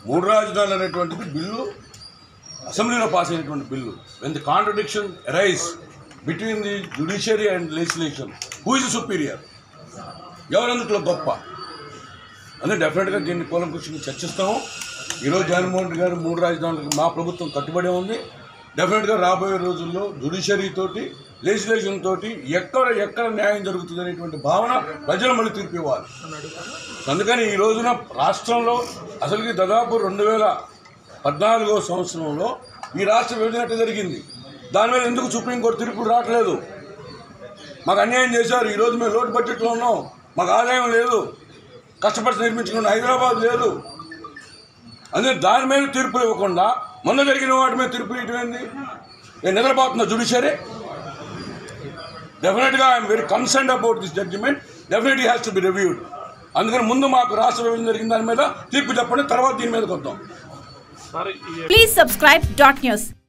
మూడు రాజధానులు అనేటువంటిది బిల్లు అసెంబ్లీలో పాస్ అయినటువంటి bill when the contradiction arise between the judiciary and legislation who is superior ఎవరందుట్లో గొప్ప అందుకే డెఫినెట్గా దీన్ని కూలంకృష్ణంగా చర్చిస్తాము ఈరోజు జగన్మోహన్ రెడ్డి గారు మూడు రాజధానులకు మా ప్రభుత్వం కట్టుబడి ఉంది డెఫినెట్గా రాబోయే రోజుల్లో జుడిషియరీ తోటి లెజిస్లేషన్ తోటి ఎక్కడ ఎక్కడ న్యాయం జరుగుతుంది అనేటువంటి భావన ప్రజలు మళ్ళీ తీర్పు ఇవ్వాలి అందుకని ఈ రోజున రాష్ట్రంలో అసలుకి దాదాపు రెండు వేల పద్నాలుగో సంవత్సరంలో ఈ రాష్ట్ర విభజన ఎట్ట జరిగింది దాని మీద ఎందుకు సుప్రీంకోర్టు తీర్పులు రావట్లేదు మాకు అన్యాయం చేశారు ఈరోజు మేము లోటు బడ్జెట్లో ఉన్నాం మాకు ఆదాయం లేదు కష్టపడి నిర్మించుకున్న హైదరాబాద్ లేదు అందుకే దాని మీద తీర్పులు ఇవ్వకుండా మొన్న జరిగిన వాటి మీద తీర్పులు ఇవ్వడం ఏంది నేను నిద్రపోతున్నా జుడిషియరీ డెఫినెట్గా I'm very concern about this judgement definitely has to be reviewed అందుకని ముందు మాకు రాష్ట్ర విభజన జరిగిన దాని మీద తీర్పు చెప్పండి తర్వాత దీని మీదకి వద్దాం సార్ ఈ Please subscribe Dot News.